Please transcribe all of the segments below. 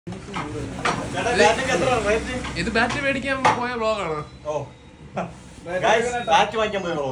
ഇത് ബാറ്റ് മേടിക്കാൻ പോയ വ്ളോഗാണ് ഓ ബാറ്റ് വാങ്ങിക്കാൻ പോയോ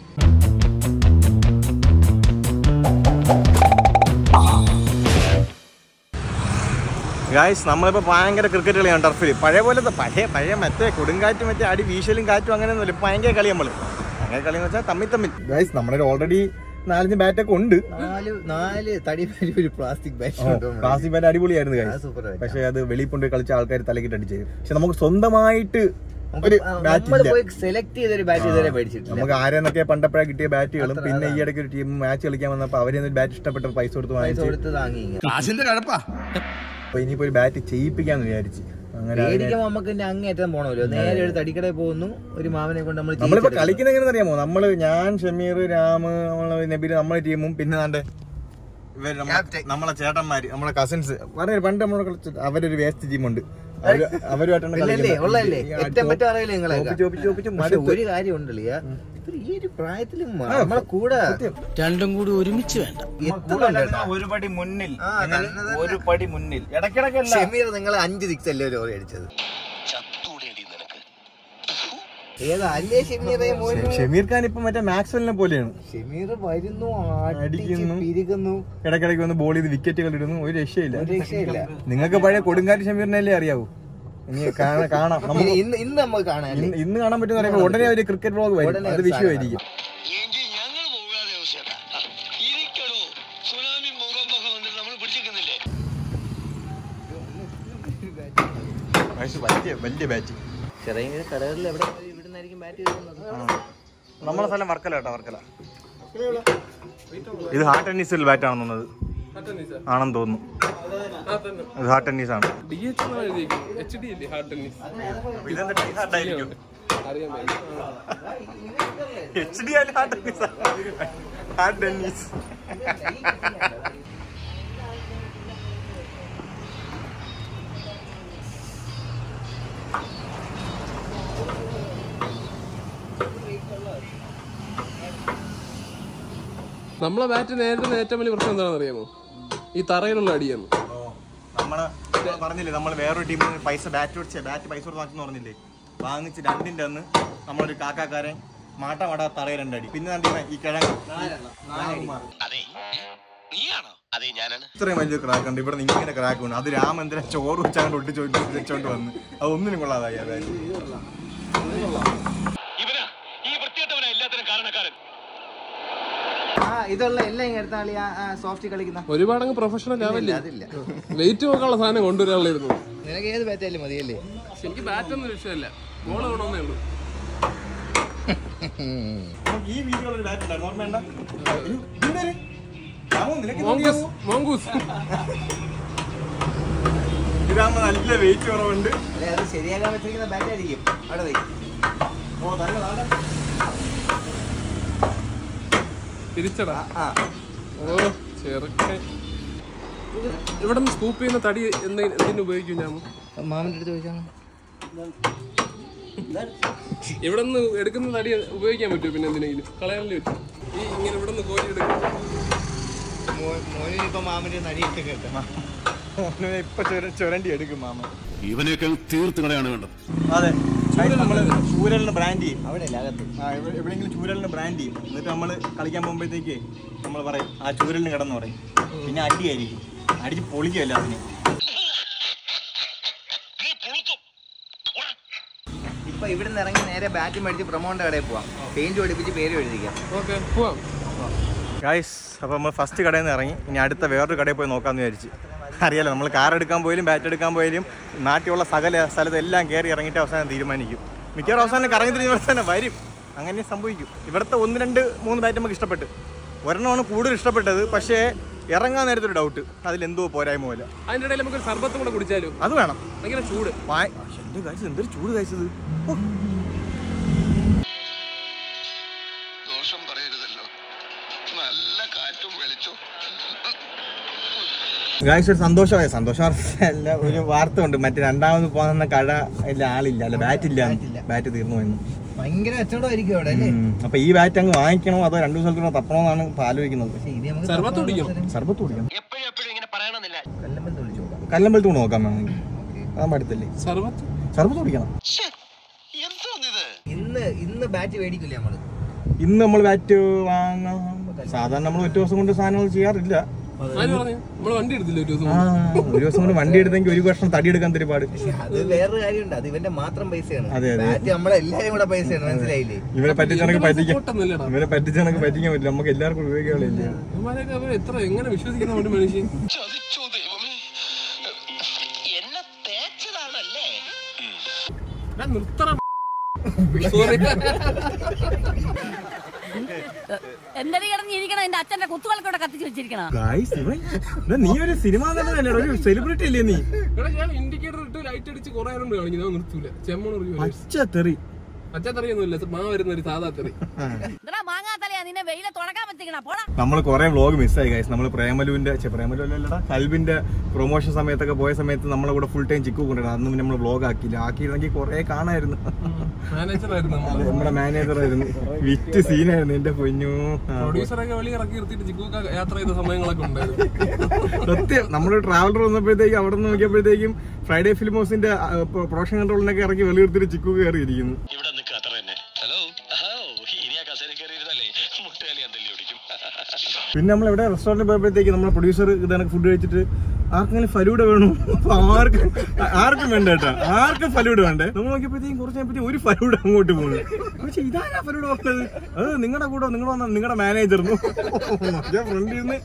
ഗായ്സ് നമ്മളിപ്പോ ഭയങ്കര ക്രിക്കറ്റ് കളിയാണ് ടർഫിൽ പഴയ പോലത്തെ പഴയ പഴയ മറ്റേ കൊടുങ്കാറ്റും മറ്റേ അടി വീശലും കാറ്റും അങ്ങനെയൊന്നുമില്ല ഇപ്പൊ ഭയങ്കര കളി നമ്മള് അങ്ങനെ കളി എന്ന് വെച്ചാൽ തമ്മിൽ തമ്മിൽ ഗായ്സ് നമ്മുടെ ഓൾറെഡി നാലഞ്ച് ബാറ്റൊക്കെ ഉണ്ട് നാല് നാല് തടി വലിയ ഒരു പ്ലാസ്റ്റിക് ബാറ്റ് പ്ലാസ്റ്റിക് ബാറ്റ് അടിപൊളിയായിരുന്നു അത് ഗായ്സ് സൂപ്പർ പക്ഷെ അത് വെളിയിൽ കൊണ്ട് കളിച്ച ആൾക്കാർ തലക്കിട്ട് അടിച്ചു പക്ഷെ നമുക്ക് സ്വന്തമായിട്ട് ഒരു ബാറ്റ് നമ്മൾ ഇല്ല പോയി സെലക്ട് ചെയ്തൊരു ബാറ്റ് ഇതുവരെ മേടിച്ചിട്ടില്ല നമുക്ക് ആരെന്നൊക്കെ പണ്ടപ്പോഴാ കിട്ടിയ ബാറ്റുകളും അത്ര പിന്നെ ഈ ഇടയ്ക്ക് ഒരു ടീം മാച്ച് കളിക്കാൻ വന്നപ്പോ അവരെ ബാറ്റ് ഇഷ്ടപ്പെട്ട പൈസ കൊടുത്ത് പൈസ വാങ്ങിച്ചു കൊടുത്ത് താങ്ങി ഇങ്ങനെ. കാശിന്റെ കഴപ്പാ അപ്പൊ ഇനിയിപ്പോ ഒരു ബാറ്റ് ചെയ്യിപ്പിക്കാന്ന് വിചാരിച്ച് അങ്ങനെ അതിനെ- മേടിക്കുമ്പോ നമുക്ക് ഇതിന്റെ അങ്ങേറ്റം പോണല്ലോ നേരെ ഒരു തടിക്കടയിൽ പോകുന്നു ഒരു മാമനെ കൊണ്ട് നമ്മൾ നമ്മളിപ്പോ കളിക്കുന്ന എങ്ങനെയാണെന്ന് അറിയാമോ നമ്മള് ഞാൻ ഷമീർ രാമ് നമ്മളെ നബീര് നമ്മളെ ടീമും പിന്നെ നാണ്ട് ഇവര് നമ്മ- നമ്മളെ ചേട്ടന്മാര് നമ്മളെ കസിൻസ് പറഞ്ഞ പണ്ട് നമ്മളെ കളിച്ച അവരൊരു വേസ്റ്റ് ടീമുണ്ട് അവര് അവരുമായിട്ടാണ് ഇല്ലല്ലേ കളിക്കുന്നത്. ഉള്ളല്ലേ ഈ ആ ഏറ്റവും പറ്റും അറിയില്ല നിങ്ങളെ ചോപ്പിച്ച് ചോപ്പിച്ച് ചോപ്പിച്ച് പക്ഷെ മടുത്ത്. ഒരു കാര്യം ഉണ്ടല്ലോ ഇവര് ഈ ഒരു പ്രായത്തിലും നമ്മളെ കൂടെ രണ്ടും കൂടി ഒരുമിച്ച് വേണ്ട എത്തുന്നുണ്ട് കേട്ടോ. ഒരു പടി മുന്നിൽ ആ, നിങ്ങൾ തന്നെ, തന്നെ. ഒരു പടി മുന്നിൽ ഇടയ്ക്കിടയ്ക്കല്ല ഷമീർ നിങ്ങൾ അഞ്ച് സിക്സ് അല്ലേ ഒരു ഓവർ അടിച്ചത് ഏതാ അല്ലേ ഷമീറെ മോനു ഷമീർ ഖാൻ ഇപ്പൊ മറ്റേ മാക്സ്വലിനെ പോലെയാണ് ഷമീർ വരുന്നു അടിക്കുന്നു. അടിക്കുന്നു പിരിക്കുന്നു ഇടയ്ക്കിടയ്ക്ക് വന്ന് ബോൾ ചെയ്ത് വിക്കറ്റുകൾ ഇടുന്നു ഒരു രക്ഷയില്ല ഒരു രക്ഷയില്ല നിങ്ങൾക്ക് പഴയ കൊടുങ്കാറ്റ് ഷമീറിനല്ലേ അറിയാവൂ ഇനി കാണാ- കാണാം നമുക്ക് ഇനി ഇന്ന് ഇന്ന് നമുക്ക് കാണാം അല്ലേ ഇന്ന് ഇന്ന് കാണാൻ പറ്റുന്ന പറയുമ്പോൾ ഉടനെ ഒരു ക്രിക്കറ്റ് ബ്ലോഗ് വരും ഉടനെ അത് ഒരു വിഷയമായിരിക്കും എങ്കിൽ ഞങ്ങൾ പോകാതെ ചേട്ടാ ഇരിക്കടോ സുനാമി ഭൂകമ്പൊക്കെ വന്നിട്ട് നമ്മൾ പിടിച്ചിരിക്കുന്നില്ലേ വലിയ വലിയ ബാറ്റ് ചെറിയ കടകളിൽ എവിടെ ഇവിടെ നിന്നായിരിക്കും ബാറ്റ് ചെയ്യുന്നത് നമ്മളെ സ്ഥലം വർക്കല കേട്ടോ വർക്കല ഇത് ഹാർട്ട് ടെന്നീസിൽ ബാറ്റ് ആണെന്ന് തോന്നുന്നത് ആണെന്ന് തോന്നുന്നു ഇത് ഹാർട്ട് ടെന്നീസ് ആണ് ഡി എച്ച് എച്ച് ഡി അല്ലേ ഹാർട്ട് ടെന്നീസ് അറിയാൻ വയ്യ. എച്ച് ഡി ആയാലും ഹാർട്ട് ടെന്നീസ് ഹാർട്ട് ടെന്നീസ് നമ്മളെ ബാറ്റ് നേരിടുന്ന ഏറ്റവും വലിയ പ്രശ്നം എന്താണെന്ന് അറിയാമോ ഈ തറയിലുള്ള അടിയാണ് നമ്മള് പറഞ്ഞില്ലേ നമ്മൾ വേറൊരു ടീമിന് പൈസ ബാറ്റ് വെച്ച് ബാറ്റ് പൈസ കൊടുത്ത് വാങ്ങിച്ചെന്ന് പറഞ്ഞില്ലേ വാങ്ങിച്ച് രണ്ടിന്റെ അന്ന് നമ്മളൊരു കാക്കാക്കാരൻ മാട്ട മാട തറയിൽ രണ്ടടി പിന്നെ ദാണ്ട് ഇവൻ ഈ കിഴങ്ങ് നാഗകുമാർ. അതെ നീയാണോ അതെ ഞാനാണ് ഇത്രയും വലിയ ക്രാക്ക് ഉണ്ട് ഇവിടെ നിന്ന് ഇങ്ങനെ ക്രാക്ക് ഉണ്ട് അത് രാമേന്ദ്ര ചോറ് വെച്ചാണ്ട് ഒട്ടിച്ച് വെച്ചോണ്ട് വന്ന് അത് ഒന്നിനും കൊള്ളാതായി ആ ബാറ്റ് ഇവനാ ഈ വൃത്തികെട്ടവനാ എല്ലാത്തിനും കാരണക്കാരൻ ആ ഇതുള്ള എല്ലാം ഇങ്ങനെ എടുത്ത കളി ആ സോഫ്റ്റ് കളിക്കുന്ന ഒരുപാട് അങ്ങ് പ്രൊഫഷണൽ ആവല്ലേ അതില്ല വെയിറ്റ് നോക്കാനുള്ള സാധനം കൊണ്ടുവരാനുള്ളായിരുന്നു നിനക്ക് ഏത് ബാറ്റ് ആയാലും മതിയല്ലേ പക്ഷെ എനിക്ക് ബാറ്റ് ഒന്നും വിഷയമല്ല ബോൾ വേണമെന്നേ ഉള്ളൂ നമുക്ക് ഈ വീഡിയോ ഒരു ബാറ്റ് ഉണ്ടായിരുന്നു ഓർമ്മയുണ്ടോ ഇത് ഇതെന്താര്? രാമു, നിനക്ക് ഇത് മോങ്കൂസ് മതിയാവോ? മോങ്കൂസ് ഇതാകുമ്പോ നല്ല വെയിറ്റ് കുറവുണ്ട് അല്ലെ അത് ശരിയാക്കാൻ വെച്ചിരിക്കുന്ന ബാറ്റ് ആയിരിക്കും അവിടെ വയ്ക്കും ഓ തന്നെ നാളെ തിരിച്ചടാ ആ ഓ ചെറുക്കൻ ഇവിടെ നിന്ന് സ്കൂപ്പ് ചെയ്യുന്ന തടി എന്ത് എന്തിനു ഉപയോഗിക്കും ഞാൻ മാമന്റെ അടുത്ത് ചോദിച്ചാണ് ഇവിടെ നിന്ന് എടുക്കുന്ന തടി ഉപയോഗിക്കാൻ പറ്റുമോ പിന്നെ എന്തിനെങ്കിലും കളയാനല്ലേ പറ്റും ഈ ഇങ്ങനെ ഇവിടെ നിന്ന് കോരി എടുക്കും മോനിന് ഇപ്പൊ മാമന്റെ നടിയിട്ട് കേട്ടോ ഓന് ഇപ്പൊ ചുര- ചുരണ്ടി എടുക്കും മാമ ഇവനെയൊക്കെ തീർത്ത് കളയാണ് വേണ്ടത് അതെ നമ്മള് ചൂരലിന് ബ്രാൻഡ് ചെയ്യും അവിടെ അല്ല അകത്ത് ആ എവിടെ- എവിടെയെങ്കിലും ചൂരലിന് ബ്രാൻഡ് ചെയ്യും എന്നിട്ട് നമ്മൾ കളിക്കാൻ പോകുമ്പോഴത്തേക്ക് നമ്മൾ പറയും ആ ചൂരലിന് കിടന്ന് പറയും പിന്നെ അടിയായിരിക്കും അടിച്ച് പൊളിക്കുമല്ലോ അതിന് നീ പുളുത്തും ഇപ്പൊ ഇവിടുന്ന് ഇറങ്ങി നേരെ ബാറ്റ് മേടിച്ച് പ്രമോന്റെ കടയിൽ പോവാം പെയിന്റ് പഠിപ്പിച്ച് പേര് എഴുതിക്കാം ഓക്കെ പോവാം ഗൈസ് അപ്പോൾ നമ്മൾ ഫസ്റ്റ് കടയിൽ നിന്ന് ഇറങ്ങി ഇനി അടുത്ത വേറൊരു കടയിൽ പോയി നോക്കാമെന്ന് വിചാരിച്ച് അറിയാലോ നമ്മൾ കാർ എടുക്കാൻ പോയാലും ബാറ്റ് എടുക്കാൻ പോയാലും നാട്ടിലുള്ള സകല സ്ഥലത്ത് എല്ലാം കയറി ഇറങ്ങിയിട്ട് അവസാനം തീരുമാനിക്കും മിക്കവാറും അവസാനം കറങ്ങി തിരിഞ്ഞ തന്നെ വരും അങ്ങനെ സംഭവിക്കും ഇവിടുത്തെ ഒന്ന് രണ്ട് മൂന്ന് ബാറ്റ് നമുക്ക് ഇഷ്ടപ്പെട്ട് ഒരെണ്ണമാണ് കൂടുതൽ ഇഷ്ടപ്പെട്ടത് പക്ഷേ ഇറങ്ങാൻ നേരത്തെ ഒരു ഡൗട്ട് അതിലെന്തോ പോരായ്മ പോലെ അതിന്റെ ഇടയിൽ നമുക്കൊരു സർബത്തും കൂടെ കുടിച്ചാലോ അത് വേണം ഭയങ്കര ചൂട് വായ എന്ത് കഴിച്ചത് എന്തൊരു ചൂട് കഴിച്ചത് ദോഷം പറയരുതല്ലോ നല്ല കാറ്റും വെളിച്ചവും ഗായ്സ് ഒരു സന്തോഷമായ സന്തോഷം അല്ല ഒരു വാർത്ത ഉണ്ട് മറ്റേ രണ്ടാമത് പോകുന്ന കട ഇല്ല ആളില്ല അല്ല ബാറ്റ് ഇല്ല ബാറ്റ് തീർന്നു പോയെന്ന് ഭയങ്കര കച്ചവടമായിരിക്കും അവിടെ അല്ലേ ഉം. അപ്പൊ ഈ ബാറ്റ് അങ്ങ് വാങ്ങിക്കണോ അതോ രണ്ടു സ്ഥലത്തൂടെ തപ്പണോന്നാണ് ഇപ്പൊ ആലോചിക്കുന്നത് പക്ഷെ ഇനി നമുക്ക് സർബത്ത് കുടിക്കണം സർബത്ത് കുടിക്കണം എപ്പോഴും എപ്പോഴും ഇങ്ങനെ പറയണമെന്നില്ല കല്ലമ്പലത്ത് വിളിച്ചു നോക്കാം കല്ലമ്പലത്ത് കൊണ്ട് നോക്കാൻ വേണമെങ്കിൽ അതാൻ പാടത്തില്ലേ സർവത്ത് സർബത്ത് കുടിക്കണം എന്തോന്നിത് ഇന്ന് ഇന്ന് ബാറ്റ് മേടിക്കില്ലേ നമ്മള് ഇന്ന് നമ്മൾ ബാറ്റ് വാങ്ങാം സാധാരണ നമ്മൾ ഒറ്റ ദിവസം കൊണ്ട് സാധനങ്ങൾ ചെയ്യാറില്ല ആര് പറഞ്ഞു നമ്മള് വണ്ടി എടുത്തില്ല ഒരു ദിവസം ആ ഒരു ദിവസം കൊണ്ട് വണ്ടി എടുത്തെങ്കിൽ ഒരു വർഷം തടി എടുക്കാൻ തരുപാട് അത് വേറൊരു കാര്യമുണ്ട് അത് ഇവന്റെ മാത്രം പൈസയാണ് അതെ, അതെ. ബാറ്റ് നമ്മളെല്ലാരും കൂടെ പൈസയാണ് മനസ്സിലായില്ലേ ഇവരെ പറ്റിച്ചണക്ക് പറ്റിക്കാൻ പോട്ടെന്നല്ലേടാ ഇവരെ പറ്റിച്ചണക്ക് പറ്റിക്കാൻ പറ്റില്ല നമുക്ക് എല്ലാവർക്കും ഉപയോഗിക്കാറില്ല ഇവന്മാരെയൊക്കെ അവര് എത്ര എങ്ങനെ വിശ്വസിക്കുന്ന വേണ്ടി മനുഷ്യൻ ചതിച്ചോ ദൈവമേ എന്നെ തേച്ചതാണല്ലേ എടാ, നിർത്തണം സോറി എന്തൊരു കിടന്നിരിക്കണം എന്റെ അച്ഛന്റെ കുത്തുകൾക്കൂടെ കത്തിച്ച് വെച്ചിരിക്കണം ഗായ്സ് ഇവൻ ഇവൻ നീ ഒരു സിനിമ തന്നെ ഒരു സെലിബ്രിറ്റി അല്ലേ നീ എടാ ഞാൻ ഇൻഡിക്കേറ്റർ ഇട്ട് ലൈറ്റ് അടിച്ച് കുറെ നേരം കാണിക്കുന്നത് അത് നിർത്തൂല ചെമ്മണ പച്ച തെറി പച്ചത്തറിയൊന്നുമില്ല മാ വരുന്ന ഒരു സാധാ തെറി എന്താ മാങ്ങാത്തലയാ നിന്നെ വെയിലെ തുടക്കാൻ പറ്റിക്കണ പോടാ നമ്മൾ കുറെ വ്ലോഗ് മിസ്സായി ഗൈസ് നമ്മൾ പ്രേമലുവിന്റെ ഛെ, പ്രേമലു അല്ലടാ കൽബിന്റെ പ്രൊമോഷൻ സമയത്തൊക്കെ പോയ സമയത്ത് നമ്മളെ കൂടെ ഫുൾ ടൈം ചിക്കു കൊണ്ടിരുന്നു അന്ന് നമ്മൾ വ്ലോഗ് ആക്കിയില്ല ആക്കിയിരുന്നെങ്കിൽ കുറെ കാണായിരുന്നു മാനേജർ ആയിരുന്നു നമ്മള് നമ്മുടെ മാനേജർ ആയിരുന്നു വിറ്റ് സീനായിരുന്നു എന്റെ പൊന്നു ആ, പ്രൊഡ്യൂസറൊക്കെ വെളി ഇറക്കി നിർത്തിയിട്ട് ജിഗുക്ക യാത്ര ചെയ്ത സമയങ്ങളൊക്കെ ഉണ്ടായിരുന്നു സത്യം നമ്മൾ ട്രാവലർ വന്നപ്പോഴത്തേക്കും അവിടെ നിന്ന് നോക്കിയപ്പോഴത്തേക്കും ഫ്രൈഡേ ഫിലിം ഹൗസിന്റെ പ്രൊഡക്ഷൻ കൺട്രോളിനൊക്കെ ഇറക്കി വെളിയെടുത്തിട്ട് ചിക്കു കയറിയിരിക്കുന്നു ഇവിടെ നിൽക്കുക അത്ര തന്നെ ഹലോ ഇനി ആ കസേര കയറി ഇരുന്നല്ലേ മുട്ടുകാലി ഞാൻ തല്ലി ഓടിക്കും പിന്നെ നമ്മൾ എവിടെ റെസ്റ്റോറന്റിൽ പോയപ്പോഴത്തേക്ക് നമ്മുടെ പ്രൊഡ്യൂസർ ഇതാണ് ഫുഡ് കഴിച്ചിട്ട് ആർക്കെങ്കിലും ഫലൂഡ വേണോ അപ്പൊ ആർക്കും ആർക്കും വേണ്ട കേട്ടോ ആർക്കും ഫലൂഡ വേണ്ടേ നമ്മൾ നോക്കിയപ്പോഴത്തേക്കും കുറച്ച് കഴിയുമ്പോഴത്തേക്കും ഒരു ഫലൂഡ അങ്ങോട്ട് പോകുന്നു പക്ഷെ ഇതാരാ ഫലൂഡ പറഞ്ഞത് അത് നിങ്ങളുടെ കൂടെ നിങ്ങൾ വന്ന നിങ്ങളുടെ മാനേജർന്നു ഫ്രണ്ടിൽ നിന്ന്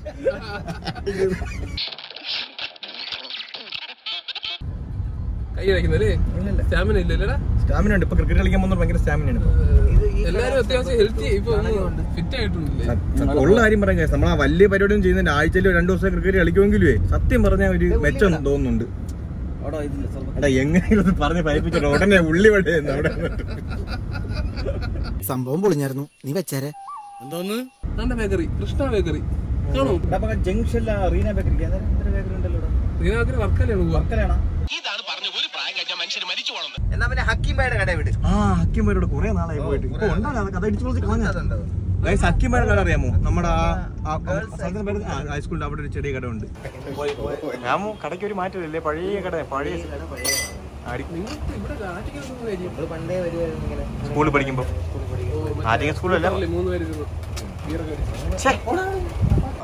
കൈ വയ്ക്കുന്നല്ലേ സ്റ്റാമിന ഇല്ലല്ലേടാ സ്റ്റാമിന ഉണ്ട് ഇപ്പൊ ക്രിക്കറ്റ് കളിക്കാൻ പോകുന്ന ഭയങ്കര സ്റ്റാമിന ഉണ്ട് എല്ലാരും അത്യാവശ്യം ഹെൽത്തി ഇപ്പൊ ഫിറ്റ് ആയിട്ടുണ്ടല്ലേ സത്യം. ഉള്ള കാര്യം പറയാൻ കഴിയും നമ്മൾ ആ വലിയ പരിപാടിയൊന്നും ചെയ്യുന്നതിന്റെ ആഴ്ചയിൽ രണ്ടു ദിവസം ക്രിക്കറ്റ് കളിക്കുമെങ്കിലേ സത്യം പറഞ്ഞ ഒരു മെച്ചം തോന്നുന്നുണ്ട് എടാ എങ്ങനെയെങ്കിലും ഒന്ന് പറഞ്ഞ് പയപ്പിച്ചിട്ട് ഉടനെ ഉള്ളി വടയെന്ന് അവിടെ നിന്നിട്ട്. സംഭവം പൊളിഞ്ഞായിരുന്നു നീ വെച്ചേരെ നല്ല ബേക്കറി കൃഷ്ണ ബേക്കറി കാണോ ജംഗ്ഷനിലെ റീന ബേക്കറിക്ക് ബേക്കറി ഉണ്ടല്ലോ റീന ബേക്കറി വർക്കലാണ് പോവാ വർക്കലാണോ ഇതാണ് പറഞ്ഞ ഒരു പ്രായം കഴിഞ്ഞാൽ മനുഷ്യന് മരിച്ചു പോകണം എന്നാ പിന്നെ ഹക്കീംബായുടെ കട വിട് ആ ഹക്കിമാരോട് കുറെ നാളായി പോയിട്ട് ഇപ്പൊ ഉണ്ടോ അത് കഥ ഇടിച്ചു പൊളിച്ച് കളഞ്ഞ അതുണ്ടോ ഗൈസ് ഹക്കിമാരുടെ കട അറിയാമോ നമ്മുടെ ആ ആ സ്ഥലത്തിന്റെ പേര് ആ, ഹൈസ്കൂളിന്റെ അവിടെ ഒരു ചെറിയ കട ഉണ്ട് രാമു കടയ്ക്ക് ഒരു മാറ്റമില്ലേ പഴയ കട പഴയ ആടി- ഇവിടെ ആറ്റിക്കൊന്നും കാര്യം നമ്മള് പണ്ടേ വരുവായിരുന്നു ഇങ്ങനെ സ്കൂളിൽ പഠിക്കുമ്പോ ആദ്യം സ്കൂളല്ല അല്ലേ മൂന്ന് പേര് ഇരുന്നു ബീറൊക്കെ അടിച്ച്.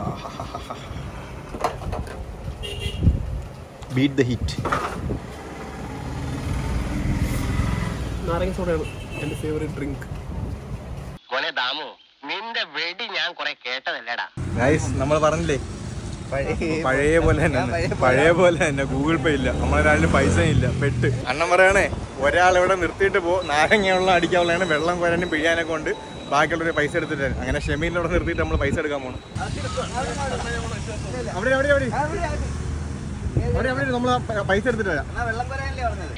ബീറ്റ് ദ ഹിറ്റ് നാരങ്ങ സോഡയാണ് എന്റെ ഫേവറേറ്റ് ഡ്രിങ്ക് മോനെ ദാമു നിന്റെ വെടി ഞാൻ കുറെ കേട്ടതല്ലേടാ ഗൈസ് നമ്മൾ പറഞ്ഞില്ലേ പഴയ പഴയ പോലെ തന്നെ പഴയ പോലെ തന്നെ ഗൂഗിൾ പേ ഇല്ല നമ്മളൊരാളിന് പൈസ ഇല്ല പെട്ട് അണ്ണൻ പറയണേ ഒരാൾ ഇവിടെ നിർത്തിയിട്ട് പോ നാരങ്ങയുള്ള അടിക്കാനുള്ളതാണ് വെള്ളം കോരാനും പിഴിയാനൊക്കെ കൊണ്ട് ബാക്കിയുള്ളവർ പൈസ എടുത്തിട്ട് തരും. അങ്ങനെ ഷെമീലിന്റെ അവിടെ നിർത്തിയിട്ട് നമ്മൾ പൈസ എടുക്കാൻ പോകണം അവിടെ അവിടെ അവിടെ അവിടെ അവിടെ നമ്മൾ പൈസ എടുത്തിട്ട് വരാം എന്നാ വെള്ളം കോരാനല്ലേ പറഞ്ഞത്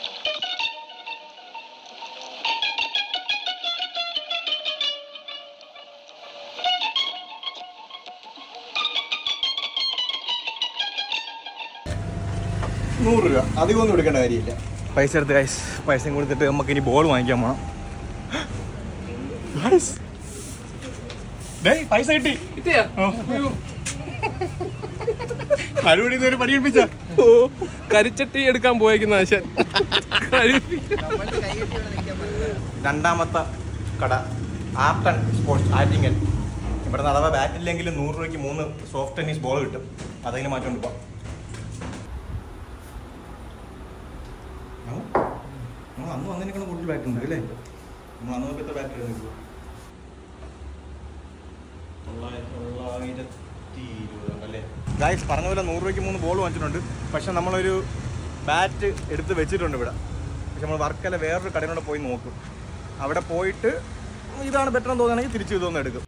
നൂറ് രൂപ അധികം ഒന്നും എടുക്കേണ്ട കാര്യമില്ല പൈസ എടുത്ത് ഗൈസ് പൈസയും കൊടുത്തിട്ട് നമുക്ക് ഇനി ബോൾ വാങ്ങിക്കാൻ പോണം Guys. ഡേയ്, പൈസ കിട്ടി കിട്ടിയാ കരുവടി ഒരു പണി എടുപ്പിച്ച ഓ കരിച്ചട്ടി എടുക്കാൻ പോയേക്കുന്ന ആശാൻ രണ്ടാമത്തെ കട ആർട്ട് ആൻഡ് സ്പോർട്സ് ആറ്റിങ്ങൽ ഇവിടെ നിന്ന് അഥവാ ബാറ്റ് ഇല്ലെങ്കിൽ നൂറ് രൂപയ്ക്ക് മൂന്ന് സോഫ്റ്റ് ടെന്നീസ് ബോൾ കിട്ടും അതെങ്കിലും മാറ്റം പോവാം നമ്മൾ അന്ന് വന്നതിനേക്കാളും കൂടുതൽ ബാറ്റ് ഉണ്ട് അല്ലേ നമ്മൾ അന്ന് നോക്കി എത്ര ബാറ്റ് എടുത്തു ഗായ്സ് പറഞ്ഞ പോലെ നൂറ് രൂപയ്ക്ക് മൂന്ന് ബോൾ വാങ്ങിച്ചിട്ടുണ്ട് പക്ഷെ നമ്മളൊരു ബാറ്റ് എടുത്ത് വെച്ചിട്ടുണ്ട് ഇവിടെ പക്ഷെ നമ്മൾ വർക്കല വേറൊരു കടയിലൂടെ പോയി നോക്കും അവിടെ പോയിട്ട് ഇതാണ് ബെറ്റർ എന്ന് തോന്നുകയാണെങ്കിൽ തിരിച്ചു ഇതൊന്നും എടുക്കും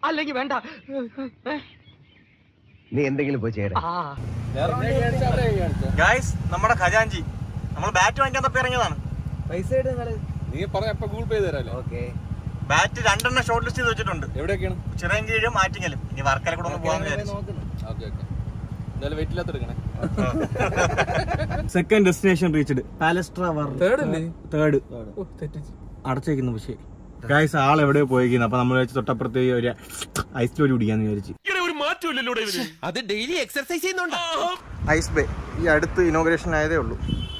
നീ എന്തെങ്കിലും പോയി ചെയ്യടേ ഗായ്സ് നമ്മുടെ ഖജാഞ്ചി നമ്മൾ ബാറ്റ് വാങ്ങിക്കാൻ തപ്പി ഇറങ്ങിയതാണ് പൈസ ഇട് നിങ്ങള് നീ പറഞ്ഞ അപ്പൊ ഗൂഗിൾ പേ തരാല്ലേ ഓക്കെ ബാറ്റ് രണ്ടെണ്ണം ഷോർട്ട് ലിസ്റ്റ് ചെയ്ത് വെച്ചിട്ടുണ്ട് എവിടെയൊക്കെയാണ് ചിറയൻകീഴും ആറ്റിങ്ങലും ഇനി വർക്കല കൂടെ ഒന്ന് പോകാൻ വിചാരിച്ചു നോക്കുന്നു ഓക്കെ ഓക്കെ എന്തായാലും വെയിറ്റ് ഇല്ലാത്ത എടുക്കണേ സെക്കൻഡ് ഡെസ്റ്റിനേഷൻ റീച്ച്ഡ് പാലസ്ട്ര തേർഡ് അല്ലേ തേർഡ് ഓ തെറ്റിച്ച് അടച്ചേക്കുന്നു പക്ഷേ ഗായ്സ് ആൾ എവിടെ പോയിരിക്കുന്നു അപ്പൊ നമ്മൾ വെച്ച് തൊട്ടപ്പുറത്ത് ഒരു ഐസ് ലോരി കുടിക്കാന്ന് വിചാരിച്ചു ഒരു മാറ്റമില്ലല്ലോ അത് ഡെയിലി എക്സർസൈസ് ചെയ്യുന്നുണ്ടോ ഐസ് ബേ ഈ അടുത്ത് ഇനോഗ്രേഷൻ ആയതേ ഉള്ളൂ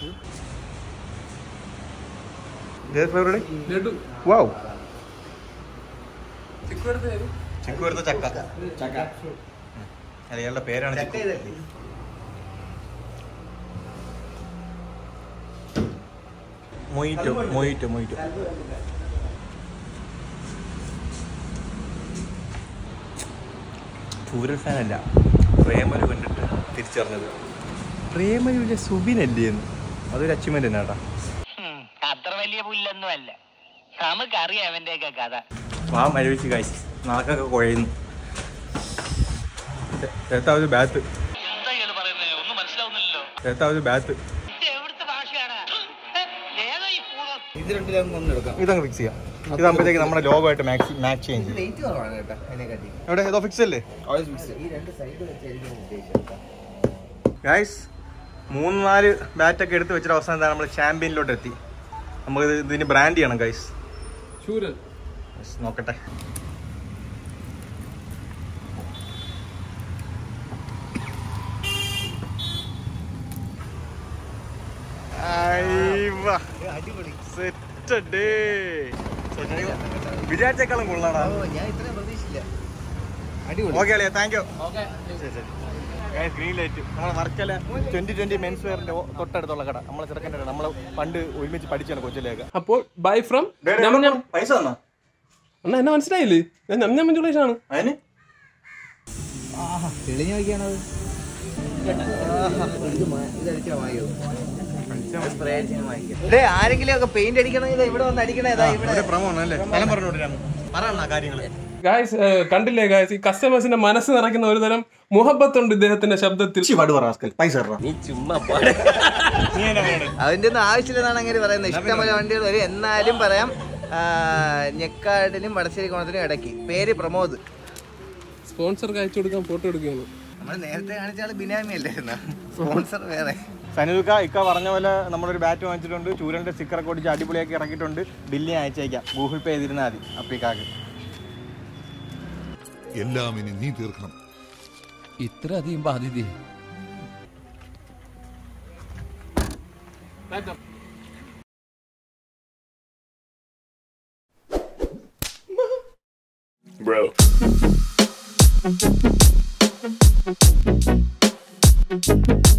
ഏത് ഫ്ലേവറുടെ ലഡു വാവ് ചിക്കു എടുത്ത് തരും ചിക്കു വരുന്ന ചക്ക ചക്ക അല്ല ഇയാളുടെ പേരാണ് ചിക്കു മൊയ്റ്റോ മൊയ്റ്റോ മൊയ്റ്റോ ചൂരൽ ഫാനല്ല പ്രേമലു കണ്ടിട്ട് തിരിച്ചറിഞ്ഞത് പ്രേമലുവിലെ സുബിനല്ലേ എന്ന് അതൊരു അച്ചീവ്മെന്റ് തന്നെ കേട്ടാ അത്ര വലിയ പുല്ലൊന്നും അല്ല നമുക്കറിയാം അവന്റെയൊക്കെ കഥ വാ മരവിച്ച് കാശ് നാക്കൊക്കെ കുഴയുന്നു ഏത്താവത് ബാത്ത് എന്താ ഇയാള് പറയുന്നത് ഒന്നും മനസ്സിലാവുന്നില്ലല്ലോ ഏത്താവത് ബാത്ത് ഇത് എവിടുത്തെ ഭാഷയാണ് ഏതാ ഈ പൂർവ്വം ഇത് രണ്ടിലും ഒന്ന് എടുക്കാം ഇതങ്ങ് ഫിക്സ് ചെയ്യാം ഇതാകുമ്പോഴത്തേക്ക് നമ്മുടെ ലോഗോ ആയിട്ട് മാച്ച് മാച്ച് ചെയ്യും ചെയ്യും ലേറ്റ് കുറവാണ് കേട്ടോ അതിനെക്കാട്ടി എവിടെ ഇതോ ഫിക്സ് അല്ലേ ഓൾവേസ് മിക്സ് ഈ രണ്ട് സൈഡ് വെച്ചായിരിക്കും ഉദ്ദേശിച്ചത് ഗൈസ് മൂന്ന് നാല് ബാറ്റൊക്കെ എടുത്ത് വെച്ചിട്ട് അവസാനം നമ്മൾ ചാമ്പ്യനിലോട്ട് എത്തി നമുക്ക് ഇത് ഇതിന് ബ്രാൻഡ് ചെയ്യണം ഗൈസ് ശൂരൻ നോക്കട്ടെ അടിപൊളി വിചാരിച്ചേക്കാളും കൊള്ളാടാ ഓ ഞാൻ ഇത്രയും പ്രതീക്ഷിച്ചില്ല അടിപൊളി ഓക്കെ അളിയാ താങ്ക് യു ശരി ശരി ഗ്രീൻ ലൈറ്റ് നമ്മളെ വർക്കല ട്വന്റി ട്വന്റി മെൻസ് വെയറിന്റെ തൊട്ടടുത്തുള്ള കട നമ്മളെ ചെറുക്കൻ്റെ നമ്മൾ പണ്ട് ഒരുമിച്ച് പഠിച്ചാണ് കൊച്ചിലേക്ക് അപ്പോൾ ബൈ ഫ്രം ഞമ്മ ഞം പൈസ തന്നാ അണ്ണാ എന്നെ മനസ്സിലായില്ലേ ഞാൻ ഞം ഞം ജുളേഷ് ആണ് അതിന് തെളിഞ്ഞു നോക്കിയാണത് ഇത് മാ- ഇത് അടിച്ചാ വായോ സ്പ്രേ അടിച്ചാൽ വാങ്ങിക്കാം ആരെങ്കിലും ഒക്കെ പെയിന്റ് അടിക്കണമെങ്കിൽ ഇവിടെ വന്ന് അടിക്കണേ ഇതാ ഇവിടെ ഇവിടെ പ്രമോ അല്ലേ സ്ഥലം പറഞ്ഞു പറയണ കാര്യങ്ങള് ഗായ്സ് കണ്ടില്ലേ ഗായ്സ് ഈ കസ്റ്റമേഴ്സിന്റെ മനസ്സ് നിറയ്ക്കുന്ന ഒരു തരം മുഹബത്തുണ്ട് ഇദ്ദേഹത്തിന്റെ ശബ്ദത്തിൽ പാട് പറ പൈസ തരണം നീ ചുമ്മാ അതിന്റെ ഒന്നും ആവശ്യമില്ലെന്നാണ് അങ്ങനെ പറയുന്നത് ഇഷ്ടംപോലെ വണ്ടികൾ വരും എന്നാലും പറയാം ആ, ഞെക്കാടിനും വടശ്ശേരി കോണത്തിനും ഇടയ്ക്ക് പേര് പ്രമോദ് സ്പോൺസർക്ക് അയച്ചു കൊടുക്കാൻ ഫോട്ടോ എടുക്കുകയാണ് നമ്മൾ നേരത്തെ കാണിച്ച ആള് ബിനാമി അല്ലായിരുന്ന സ്പോൺസർ വേറെ സനുക്ക ഇക്ക പറഞ്ഞ പോലെ നമ്മളൊരു ബാറ്റ് വാങ്ങിച്ചിട്ടുണ്ട് ചൂരന്റെ സ്റ്റിക്കർ ഒക്കെ ഒടിച്ച് അടിപൊളിയാക്കി ഇറക്കിയിട്ടുണ്ട് ബില്ല് ഞാൻ അയച്ചേക്കാം ഗൂഗിൾ പേ ചെയ്തിരുന്നാൽ മതി അപ്പൊ ഇക്കാക്ക് എല്ലാം ഇനി നീ തീർക്കണം ഇത്ര അധികം ബാധ്യത ബ്രോ